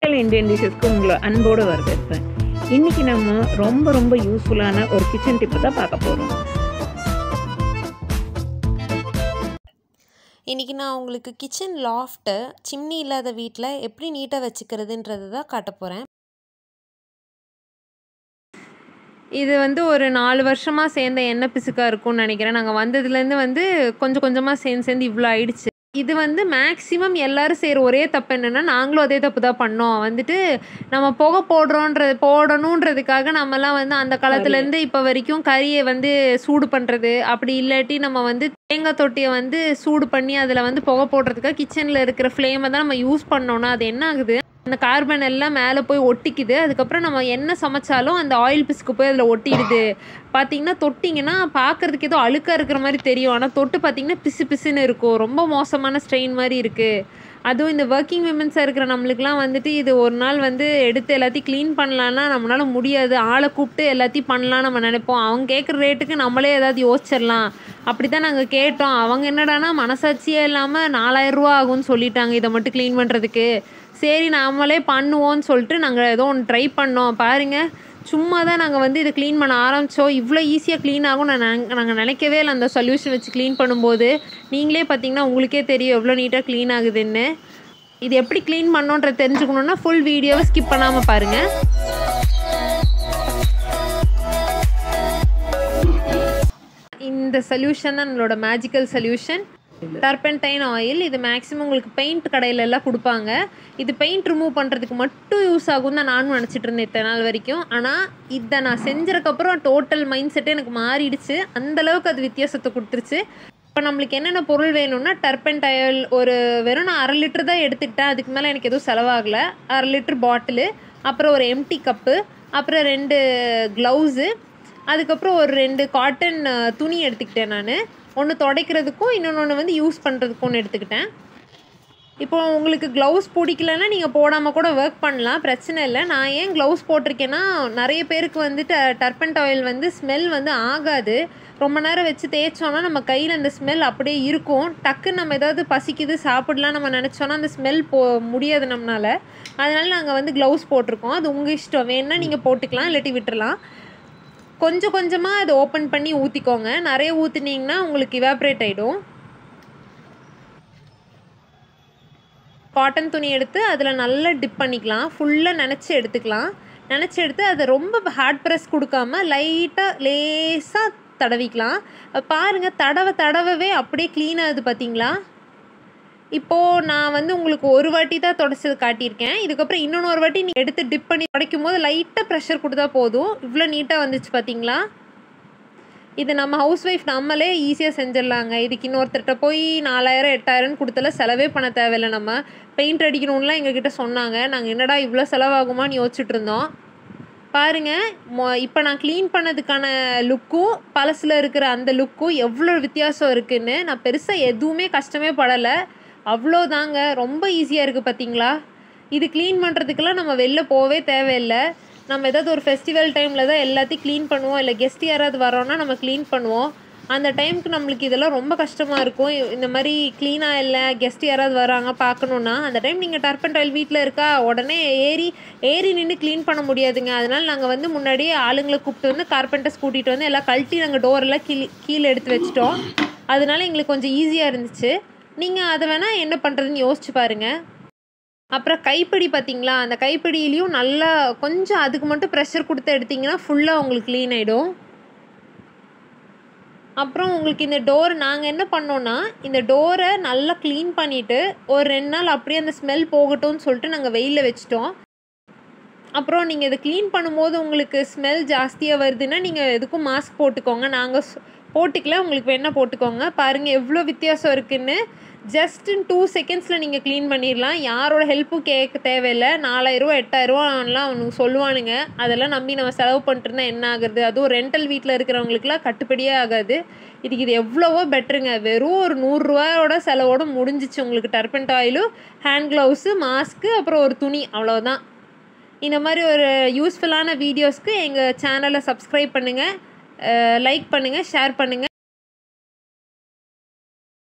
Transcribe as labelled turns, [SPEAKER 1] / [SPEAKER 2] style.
[SPEAKER 1] local Indian டிஷ்ஷஸ்க்கு உங்களை அன்போடு வரவேற்பேன் இன்றைக்கி நம்ம ரொம்ப ரொம்ப யூஸ்ஃபுல்லான ஒரு கிச்சன் டிப்பு தான் பார்க்க போகிறோம்
[SPEAKER 2] இன்றைக்கி நான் உங்களுக்கு கிச்சன் லாஃப்ட்டை சிம்னி இல்லாத வீட்டில் எப்படி நீட்டாக வச்சுக்கிறதுன்றது தான் காட்ட போகிறேன்
[SPEAKER 3] இது வந்து ஒரு நாலு வருஷமாக சேர்ந்த எண்ணெய் பிசுக்காக இருக்கும்னு நினைக்கிறேன் நாங்கள் வந்ததுலேருந்து வந்து கொஞ்சம் கொஞ்சமாக சேர்ந்து சேர்ந்து இவ்வளோ ஆயிடுச்சு இது வந்து மேக்ஸிமம் எல்லாரும் செய்கிற ஒரே தப்பு என்னென்னா நாங்களும் அதே தப்பு தான் பண்ணோம் வந்துட்டு நம்ம புகை போடுறோன்றது போடணுன்றதுக்காக நம்மலாம் வந்து அந்த காலத்துலேருந்து இப்போ வரைக்கும் கறியை வந்து சூடு பண்ணுறது அப்படி இல்லாட்டி நம்ம வந்து தேங்காய் தொட்டியை வந்து சூடு பண்ணி அதில் வந்து புகை போடுறதுக்காக கிச்சனில் இருக்கிற ஃப்ளேமை தான் நம்ம யூஸ் பண்ணோன்னா அது என்ன ஆகுது அந்த கார்பன் எல்லாம் மேலே போய் ஒட்டிக்குது அதுக்கப்புறம் நம்ம என்ன சமைச்சாலும் அந்த ஆயில் பிஸ்க்கு போய் அதில் ஒட்டிடுது பார்த்தீங்கன்னா தொட்டிங்கன்னா பார்க்குறதுக்கு ஏதோ அழுக்காக இருக்கிற மாதிரி தெரியும் ஆனால் தொட்டு பார்த்தீங்கன்னா பிசு பிசுன்னு இருக்கும் ரொம்ப மோசமான ஸ்ட்ரெயின் மாதிரி இருக்குது அதுவும் இந்த ஒர்க்கிங் விமன்ஸாக இருக்கிற நம்மளுக்குலாம் வந்துட்டு இது ஒரு நாள் வந்து எடுத்து எல்லாத்தையும் க்ளீன் பண்ணலான்னா நம்மளால முடியாது ஆளை கூப்பிட்டு எல்லாத்தையும் பண்ணலாம் நம்ம நினைப்போம் அவங்க கேட்குற ரேட்டுக்கு நம்மளே ஏதாவது யோசிச்சிடலாம் அப்படி தான் நாங்கள் கேட்டோம் அவங்க என்னடானா மனசாட்சியே இல்லாமல் நாலாயிரரூவா ஆகும்னு சொல்லிட்டாங்க இதை மட்டும் க்ளீன் பண்ணுறதுக்கு சரி நாமளே பண்ணுவோம்னு சொல்லிட்டு நாங்கள் ஏதோ ஒன்று ட்ரை பண்ணோம் பாருங்கள் சும்மா தான் நாங்கள் வந்து இதை க்ளீன் பண்ண ஆரம்பித்தோம் இவ்வளோ ஈஸியாக க்ளீன் ஆகும் நான் நாங்கள் நினைக்கவே இல்லை அந்த சொல்யூஷன் வச்சு க்ளீன் பண்ணும்போது நீங்களே பார்த்தீங்கன்னா உங்களுக்கே தெரியும் எவ்வளோ நீட்டாக க்ளீன் ஆகுதுன்னு இது எப்படி க்ளீன் பண்ணோன்ற தெரிஞ்சுக்கணுன்னா ஃபுல் வீடியோவை ஸ்கிப் பண்ணாமல் பாருங்கள் இந்த சொல்யூஷன் தான் நம்மளோட மேஜிக்கல் சொல்யூஷன் டர்பென்டைன் ஆயில் இது மேக்ஸிமம் உங்களுக்கு பெயிண்ட் கடையில எல்லாம் கொடுப்பாங்க இது பெயிண்ட் ரிமூவ் பண்ணுறதுக்கு மட்டும் யூஸ் ஆகும் தான் நானும் நினச்சிட்டு இருந்தேன் இத்தனை நாள் வரைக்கும் ஆனால் இதை நான் செஞ்சதுக்கப்புறம் டோட்டல் மைண்ட் செட்டே எனக்கு மாறிடுச்சு அந்தளவுக்கு அது வித்தியாசத்தை கொடுத்துருச்சு இப்போ நம்மளுக்கு என்னென்ன பொருள் வேணும்னா டர்பென்ட் ஆயில் ஒரு வெறும் நான் அரை லிட்டர் தான் எடுத்துக்கிட்டேன் அதுக்கு மேலே எனக்கு எதுவும் செலவாகலை அரை லிட்டர் பாட்டிலு அப்புறம் ஒரு எம்டி கப்பு அப்புறம் ரெண்டு க்ளவுஸு அதுக்கப்புறம் ஒரு ரெண்டு காட்டன் துணி எடுத்துக்கிட்டேன் நான் ஒன்று துடைக்கிறதுக்கும் இன்னொன்று வந்து யூஸ் பண்ணுறதுக்கும் ஒன்று எடுத்துக்கிட்டேன் இப்போ உங்களுக்கு க்ளவுஸ் பிடிக்கலன்னா நீங்கள் போடாமல் கூட ஒர்க் பண்ணலாம் பிரச்சனை இல்லை நான் ஏன் க்ளவுஸ் போட்டிருக்கேன்னா நிறைய பேருக்கு வந்துட்டு டர்பன்ட் ஆயில் வந்து ஸ்மெல் வந்து ஆகாது ரொம்ப நேரம் வச்சு தேய்ச்சோன்னா நம்ம கையில் அந்த ஸ்மெல் அப்படியே இருக்கும் டக்குன்னு நம்ம ஏதாவது பசிக்குது சாப்பிடலாம் நம்ம நினச்சோன்னா அந்த ஸ்மெல் போ முடியாது நம்மளால் அதனால நாங்கள் வந்து க்ளவுஸ் போட்டிருக்கோம் அது உங்கள் இஷ்டம் வேணுன்னா நீங்கள் போட்டுக்கலாம் இல்லாட்டி விட்டுறலாம் கொஞ்சம் கொஞ்சமாக அதை ஓப்பன் பண்ணி ஊற்றிக்கோங்க நிறைய ஊற்றுனீங்கன்னா உங்களுக்கு இவாப்ரேட் ஆகிடும் காட்டன் துணி எடுத்து அதில் நல்லா டிப் பண்ணிக்கலாம் ஃபுல்லாக நினச்சி எடுத்துக்கலாம் நினச்சி எடுத்து அதை ரொம்ப ஹார்ட் ப்ரெஸ் கொடுக்காம லைட்டாக லேஸாக தடவிக்கலாம் பாருங்கள் தடவை தடவவே அப்படியே க்ளீன் ஆகுது பார்த்தீங்களா இப்போது நான் வந்து உங்களுக்கு ஒரு வாட்டி தான் தொடச்சது காட்டியிருக்கேன் இதுக்கப்புறம் இன்னொன்று ஒரு வாட்டி நீங்கள் எடுத்து டிப் பண்ணி துடைக்கும் போது லைட்டாக ப்ரெஷர் கொடுத்தா போதும் இவ்வளோ நீட்டாக வந்துச்சு பார்த்தீங்களா இது நம்ம ஹவுஸ் ஒய்ஃப் நம்மளே ஈஸியாக செஞ்சிடலாங்க இதுக்கு இன்னொருத்தர்கிட்ட போய் நாலாயிரம் எட்டாயிரம்னு கொடுத்தல செலவே பண்ண தேவையில்லை நம்ம பெயிண்ட் அடிக்கணும்லாம் எங்ககிட்ட சொன்னாங்க நாங்கள் என்னடா இவ்வளோ செலவாகுமான்னு யோசிச்சுட்டு இருந்தோம் பாருங்கள் மொ இப்போ நான் க்ளீன் பண்ணதுக்கான லுக்கும் பழசில் இருக்கிற அந்த லுக்கும் எவ்வளோ வித்தியாசம் இருக்குதுன்னு நான் பெருசாக எதுவுமே கஷ்டமே படலை அவ்வளோதாங்க ரொம்ப ஈஸியாக இருக்குது பார்த்தீங்களா இது க்ளீன் பண்ணுறதுக்கெல்லாம் நம்ம வெளில போகவே தேவையில்லை நம்ம ஏதாவது ஒரு ஃபெஸ்டிவல் டைமில் தான் எல்லாத்தையும் க்ளீன் பண்ணுவோம் இல்லை கெஸ்ட் யாராவது வரோன்னா நம்ம க்ளீன் பண்ணுவோம் அந்த டைமுக்கு நம்மளுக்கு இதெல்லாம் ரொம்ப கஷ்டமாக இருக்கும் இந்த மாதிரி க்ளீனாக இல்லை கெஸ்ட் யாராவது வராங்க பார்க்கணுன்னா அந்த டைம் நீங்கள் டர்பன்ட் ஆயில் வீட்டில் இருக்கா உடனே ஏறி ஏறி நின்று க்ளீன் பண்ண முடியாதுங்க அதனால் நாங்கள் வந்து முன்னாடியே ஆளுங்களை கூப்பிட்டு வந்து கார்பெண்டர்ஸ் கூட்டிகிட்டு வந்து எல்லாம் கழட்டி நாங்கள் டோரெல்லாம் கீழே கீழே எடுத்து வச்சிட்டோம் அதனால எங்களுக்கு கொஞ்சம் ஈஸியாக இருந்துச்சு நீங்கள் அதை வேணால் என்ன பண்ணுறதுன்னு யோசிச்சு பாருங்கள் அப்புறம் கைப்பிடி பார்த்தீங்களா அந்த கைப்பிடியிலையும் நல்லா கொஞ்சம் அதுக்கு மட்டும் ப்ரெஷர் கொடுத்து எடுத்திங்கன்னா ஃபுல்லாக உங்களுக்கு க்ளீன் ஆகிடும் அப்புறம் உங்களுக்கு இந்த டோர் நாங்கள் என்ன பண்ணோன்னா இந்த டோரை நல்லா க்ளீன் பண்ணிவிட்டு ஒரு ரெண்டு நாள் அப்படியே அந்த ஸ்மெல் போகட்டும்னு சொல்லிட்டு நாங்கள் வெயிலில் வச்சிட்டோம் அப்புறம் நீங்கள் இதை க்ளீன் பண்ணும்போது உங்களுக்கு ஸ்மெல் ஜாஸ்தியாக வருதுன்னா நீங்கள் எதுக்கும் மாஸ்க் போட்டுக்கோங்க நாங்கள் போட்டுக்கல உங்களுக்கு வேணால் போட்டுக்கோங்க பாருங்கள் எவ்வளோ வித்தியாசம் இருக்குதுன்னு ஜஸ்ட் இன் டூ செகண்ட்ஸில் நீங்கள் க்ளீன் பண்ணிடலாம் யாரோட ஹெல்ப்பும் கேட்க தேவையில்லை நாலாயிரரூவா எட்டாயிரரூவாலாம் அவனுக்கு சொல்லுவானுங்க அதெல்லாம் நம்பி நம்ம செலவு பண்ணிட்டு இருந்தால் என்ன ஆகுறது அதுவும் ரெண்டல் வீட்டில் இருக்கிறவங்களுக்குலாம் கட்டுப்படியே ஆகாது இதுக்கு இது எவ்வளவோ பெட்டருங்க வெறும் ஒரு நூறுரூவாயோட செலவோடு முடிஞ்சிச்சு உங்களுக்கு டர்பன்ட் ஆயிலும் ஹேண்ட் க்ளவுஸு மாஸ்க்கு அப்புறம் ஒரு துணி அவ்வளோதான் இந்த மாதிரி ஒரு யூஸ்ஃபுல்லான வீடியோஸ்க்கு எங்கள் சேனலை சப்ஸ்கிரைப் பண்ணுங்கள் லைக் பண்ணுங்கள் ஷேர் பண்ணுங்கள்